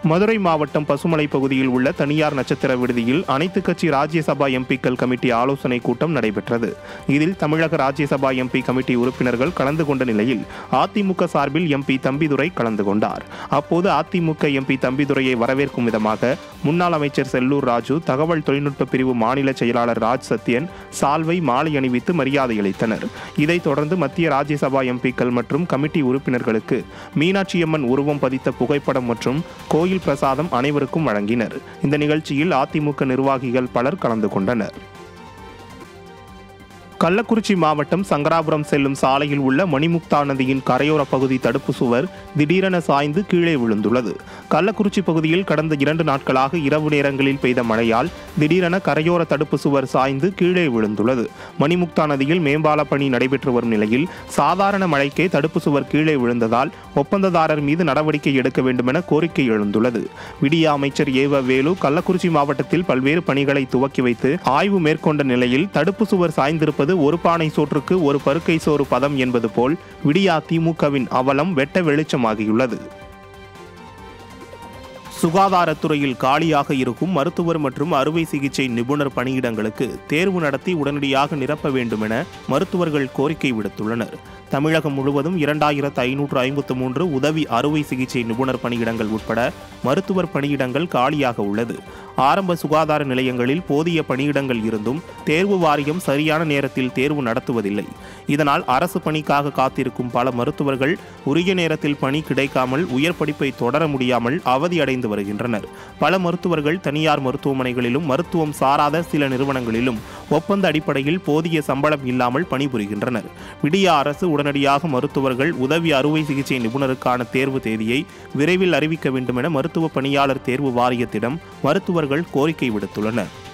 மதுரை மாவட்டம் பசுமலை பகுதியில் உள்ள தனியார் நட்சத்திர விடுதியில் அனைத்து கட்சி ராஜ்யசபா எம்பிக்கள் கமிட்டி ஆலோசனை கூட்டம் நடைபெற்றது இதில் தமிழக ராஜ்யசபா எம்பி கமிட்டி உறுப்பினர்கள் கலந்து கொண்ட நிலையில் அதிமுக சார்பில் எம்பி தம்பிதுரை கலந்து கொண்டார் அப்போது அதிமுக எம்பி தம்பிதுரையை வரவேற்கும் விதமாக முன்னாள் அமைச்சர் செல்லூர் ராஜு தகவல் தொழில்நுட்ப பிரிவு மாநில செயலாளர் ராஜ் சத்யன் சால்வை மாலை அணிவித்து மரியாதை அளித்தனர் இதைத் தொடர்ந்து மத்திய ராஜ்யசபா எம்பிக்கள் மற்றும் கமிட்டி உறுப்பினர்களுக்கு மீனாட்சியம்மன் உருவம் பதித்த புகைப்படம் மற்றும் கோயில் பிரசாதம் அனைவருக்கும் வழங்கினர் இந்த நிகழ்ச்சியில் அதிமுக நிர்வாகிகள் பலர் கலந்து கொண்டனர் கள்ளக்குறிச்சி மாவட்டம் சங்கராபுரம் செல்லும் சாலையில் உள்ள மணிமுக்தா நதியின் கரையோர பகுதி தடுப்பு சுவர் திடீரென சாய்ந்து கீழே விழுந்துள்ளது கள்ளக்குறிச்சி பகுதியில் கடந்த இரண்டு நாட்களாக இரவு நேரங்களில் பெய்த மழையால் திடீரென கரையோர தடுப்பு சுவர் சாய்ந்து கீழே விழுந்துள்ளது மணிமுக்தா நதியில் மேம்பால பணி நடைபெற்று வரும் நிலையில் சாதாரண மழைக்கே தடுப்பு சுவர் கீழே விழுந்ததால் ஒப்பந்ததாரர் மீது நடவடிக்கை எடுக்க வேண்டுமென கோரிக்கை எழுந்துள்ளது விடிய அமைச்சர் ஏவ வேலு கள்ளக்குறிச்சி மாவட்டத்தில் பல்வேறு பணிகளை துவக்கி வைத்து ஆய்வு மேற்கொண்ட நிலையில் தடுப்பு சுவர் சாய்ந்திருப்பது ஒரு பானை சோற்றுக்கு ஒரு பருக்கை சோறு பதம் என்பது போல் விடியா திமுகவின் அவலம் வெட்ட வெளிச்சமாகியுள்ளது சுகாதாரத்துறையில் காலியாக இருக்கும் மருத்துவர் மற்றும் அறுவை சிகிச்சை நிபுணர் பணியிடங்களுக்கு தேர்வு நடத்தி உடனடியாக நிரப்ப வேண்டும் என மருத்துவர்கள் கோரிக்கை விடுத்துள்ளனர் தமிழகம் முழுவதும் இரண்டாயிரத்து ஐநூற்று ஐம்பத்து மூன்று உதவி அறுவை சிகிச்சை நிபுணர் பணியிடங்கள் உட்பட மருத்துவர் பணியிடங்கள் காலியாக உள்ளது ஆரம்ப சுகாதார நிலையங்களில் போதிய பணியிடங்கள் இருந்தும் தேர்வு வாரியம் சரியான நேரத்தில் தேர்வு நடத்துவதில்லை இதனால் அரசு பணிக்காக காத்திருக்கும் பல மருத்துவர்கள் உரிய நேரத்தில் பணி கிடைக்காமல் உயர் படிப்பை தொடர முடியாமல் அவதியடைந்து வருகின்றனர் பல மருத்துவர்கள் தனியார் மருத்துவமனைகளிலும் மருத்துவம் சாராத சில நிறுவனங்களிலும் ஒப்பந்த அடிப்படையில் போதிய சம்பளம் இல்லாமல் பணிபுரிகின்றனர் விடிய அரசு உடனடியாக மருத்துவர்கள் உதவி அறுவை சிகிச்சை நிபுணருக்கான தேர்வு தேதியை விரைவில் அறிவிக்க வேண்டும் என மருத்துவ பணியாளர் தேர்வு வாரியத்திடம் மருத்துவர்கள் கோரிக்கை விடுத்துள்ளனர்